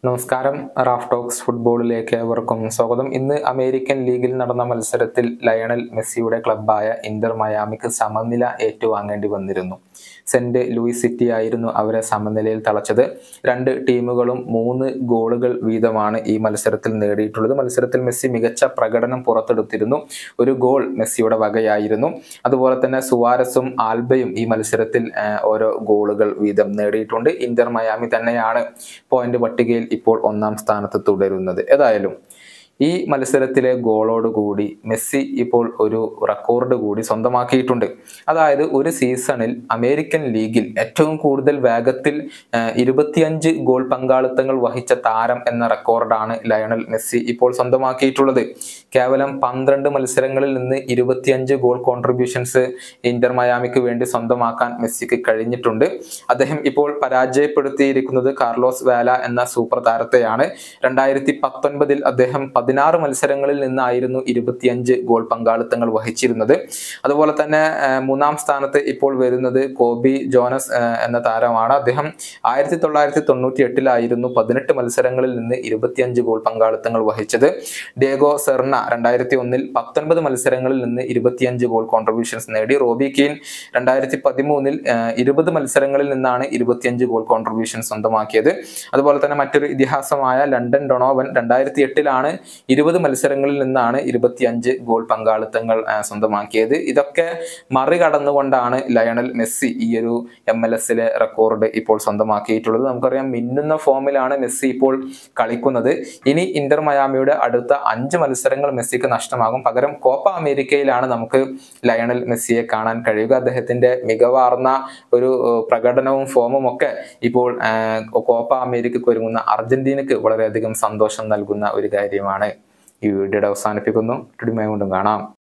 നമസ്കാരം Raf talks ഫുട്ബോളിലേക്ക് ഏവർക്കും സ്വാഗതം ഇന്ന് അമേരിക്കൻ ലീഗിൽ നടന്ന മത്സരത്തിൽ ലയണൽ മെസ്സിയുടെ ക്ലബ്ബായ ഇന്റർ മയാമിക്ക് സമനില ഏറ്റുവാങ്ങേണ്ടി വന്നിരുന്നു സെന്റ് ലൂയിസ് സിറ്റി ആയിരുന്നു അവരെ സമനിലയിൽ തളച്ചത് രണ്ട് ടീമുകളും മൂന്ന് ഗോളുകൾ വീതമാണ് ഈ മത്സരത്തിൽ നേടിയിട്ടുള്ളത് മത്സരത്തിൽ മെസ്സി മികച്ച പ്രകടനം പുറത്തെടുത്തിരുന്നു ഒരു ഗോൾ മെസ്സിയുടെ വകയായിരുന്നു അതുപോലെ തന്നെ സുവാരസും ആൽബയും ഈ മത്സരത്തിൽ ആ, ഓരോ ഗോളുകൾ വീതം നേടിയിട്ടുണ്ട് ഇന്റർ മയാമി തന്നെയാണ് പോയിന്റ് പട്ടികയിൽ ഇപ്പോൾ ഒന്നാം സ്ഥാനത്ത് തുടരുന്നത് ഏതായാലും ഈ മത്സരത്തിലെ ഗോളോടുകൂടി മെസ്സി ഇപ്പോൾ ഒരു റെക്കോർഡ് കൂടി സ്വന്തമാക്കിയിട്ടുണ്ട് അതായത് ഒരു സീസണിൽ അമേരിക്കൻ ലീഗിൽ ഏറ്റവും കൂടുതൽ വേഗത്തിൽ ആ, ഇരുപത്തിയഞ്ച് ഗോൾ പങ്കാളിത്തങ്ങൾ വഹിച്ച താരം എന്ന റെക്കോർഡാണ് ലയണൽ മെസ്സി ഇപ്പോൾ സ്വന്തമാക്കിയിട്ടുള്ളത് കേവലം പന്ത്രണ്ട് മത്സരങ്ങളിൽ നിന്ന് ഇരുപത്തിയഞ്ച് ഗോൾ കോൺട്രിബ്യൂഷൻസ് ഇന്റർ മയാമിക്ക് വേണ്ടി സ്വന്തമാക്കാൻ മെസ്സിക്ക് കഴിഞ്ഞിട്ടുണ്ട് അദ്ദേഹം ഇപ്പോൾ പരാജയപ്പെടുത്തിയിരിക്കുന്നത് കാർലോസ് വാല എന്ന സൂപ്പർ താരത്തെയാണ് രണ്ടായിരത്തി പത്തൊൻപതിൽ അദ്ദേഹം പതിനാറ് മത്സരങ്ങളിൽ നിന്നായിരുന്നു ഇരുപത്തിയഞ്ച് ഗോൾ പങ്കാളിത്തങ്ങൾ വഹിച്ചിരുന്നത് അതുപോലെ തന്നെ ആ, മൂന്നാം സ്ഥാനത്ത് ഇപ്പോൾ വരുന്നത് കോബി ജോനസ് ആ, എന്ന താരമാണ് അദ്ദേഹം ആയിരത്തി തൊള്ളായിരത്തി തൊണ്ണൂറ്റി എട്ടിലായിരുന്നു പതിനെട്ട് മത്സരങ്ങളിൽ നിന്ന് ഇരുപത്തിയഞ്ച് ഗോൾ പങ്കാളിത്തങ്ങൾ വഹിച്ചത് ഡേഗോ സെർണ രണ്ടായിരത്തി ഒന്നിൽ പത്തൊൻപത് മത്സരങ്ങളിൽ നിന്ന് ഇരുപത്തിയഞ്ച് ഗോൾ കോൺട്രിബ്യൂഷൻസ് നേടി റോബി കീൻ രണ്ടായിരത്തി പതിമൂന്നിൽ ഇരുപത് മത്സരങ്ങളിൽ നിന്നാണ് ഇരുപത്തിയഞ്ച് ഗോൾ കോൺട്രിബ്യൂഷൻ സ്വന്തമാക്കിയത് അതുപോലെ തന്നെ മറ്റൊരു ഇതിഹാസമായ ലണ്ടൻ ഡൊണോവൻ രണ്ടായിരത്തി എട്ടിലാണ് ഇരുപത് മത്സരങ്ങളിൽ നിന്നാണ് ഇരുപത്തിയഞ്ച് ഗോൾ പങ്കാളിത്തങ്ങൾ ആ, സ്വന്തമാക്കിയത് ഇതൊക്കെ മറികടന്നുകൊണ്ടാണ് ലയണൽ മെസ്സി ഈ ഒരു എം എൽ എസിലെ റെക്കോർഡ് ഇപ്പോൾ സ്വന്തമാക്കിയിട്ടുള്ളത് നമുക്കറിയാം മിന്നുന്ന ഫോമിലാണ് മെസ്സി ഇപ്പോൾ കളിക്കുന്നത് ഇനി ഇന്റർ മയാമിയുടെ അടുത്ത അഞ്ച് മത്സരങ്ങൾ മെസ്സിക്ക് നഷ്ടമാകും പകരം കോപ്പ അമേരിക്കയിലാണ് നമുക്ക് ലയണൽ മെസ്സിയെ കാണാൻ കഴിയുക അദ്ദേഹത്തിന്റെ മികവാർന്ന ഒരു ഏഹ്, പ്രകടനവും ഫോമും ഒക്കെ ഇപ്പോൾ ഏഹ്, കോപ്പ അമേരിക്കക്ക് ഒരുങ്ങുന്ന അർജന്റീനക്ക് വളരെയധികം സന്തോഷം നൽകുന്ന ഒരു കാര്യമാണ് ഈ വീഡിയോയുടെ അവസാനിപ്പിക്കുന്നു കൊണ്ടും കാണാം